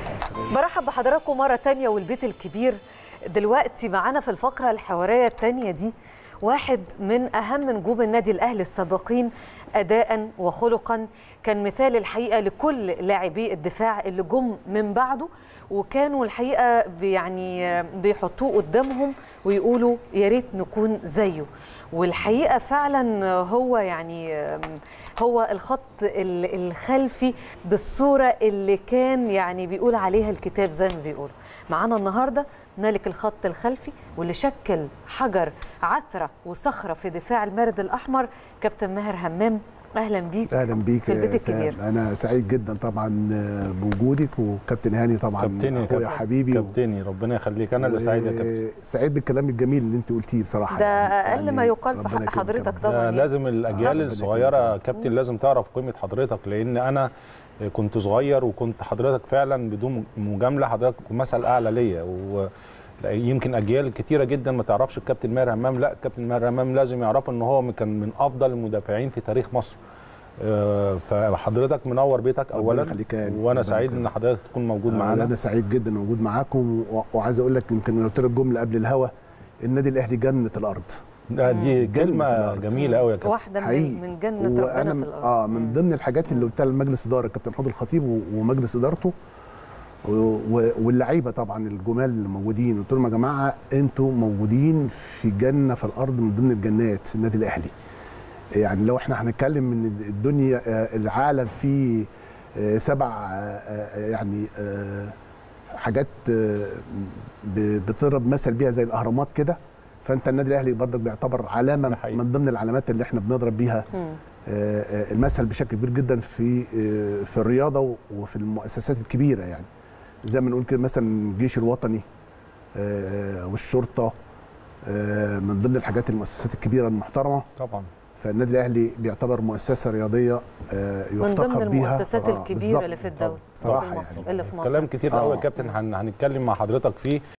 برحب بحضراتكم مرة تانية والبيت الكبير دلوقتي معانا في الفقرة الحوارية التانية دي واحد من أهم نجوم النادي الأهلي السابقين أداء وخلقا كان مثال الحقيقة لكل لاعبي الدفاع اللي جم من بعده وكانوا الحقيقة يعني بيحطوه قدامهم ويقولوا يا ريت نكون زيه والحقيقة فعلا هو يعني هو الخط الخلفي بالصورة اللي كان يعني بيقول عليها الكتاب زي ما بيقول معانا النهاردة ملك الخط الخلفي واللي شكل حجر عثرة وصخرة في دفاع المارد الأحمر كابتن ماهر همام اهلا بيك اهلا بيك في البيت الكبير انا سعيد جدا طبعا بوجودك وكابتن هاني طبعا كابتني اخويا حبيبي كابتني ربنا يخليك انا اللي سعيد يا كابتن سعيد بالكلام الجميل اللي انت قلتيه بصراحه ده اقل ما يقال في حق حضرتك طبعا لازم الاجيال الصغيره كابتن لازم تعرف قيمه حضرتك لان انا كنت صغير وكنت حضرتك فعلا بدون مجامله حضرتك مثل اعلى ليا و يمكن اجيال كتيره جدا ما تعرفش الكابتن ماهر همام لا الكابتن ماهر همام لازم يعرفوا ان هو كان من افضل المدافعين في تاريخ مصر فحضرتك منور بيتك اولا وانا سعيد ان حضرتك تكون موجود معانا انا سعيد جدا موجود معاكم وعايز اقول لك يمكن قلت لك جمله قبل الهوا النادي الاهلي جنه الارض دي كلمه جميله قوي يا كابتن واحده من من جنه ربنا في الارض اه من ضمن الحاجات اللي قلتها لمجلس اداره الكابتن حوض الخطيب ومجلس ادارته واللعيبه طبعا الجمال اللي موجودين قلت لهم يا جماعه انتوا موجودين في جنه في الارض من ضمن الجنات النادي الاهلي يعني لو احنا هنتكلم من الدنيا العالم فيه سبع يعني حاجات بتضرب مثل بيها زي الاهرامات كده فانت النادي الاهلي برضك بيعتبر علامه من ضمن العلامات اللي احنا بنضرب بيها المثل بشكل كبير جدا في في الرياضه وفي المؤسسات الكبيره يعني زي ما نقول كده مثلا الجيش الوطني والشرطه من ضمن الحاجات المؤسسات الكبيره المحترمه طبعا فالنادي الاهلي بيعتبر مؤسسه رياضيه يفتخر بيها من ضمن المؤسسات بيها الكبيره اللي في الدوله صراحه في مصر يعني اللي في مصر كلام كتير قوي يا كابتن هنتكلم مع حضرتك فيه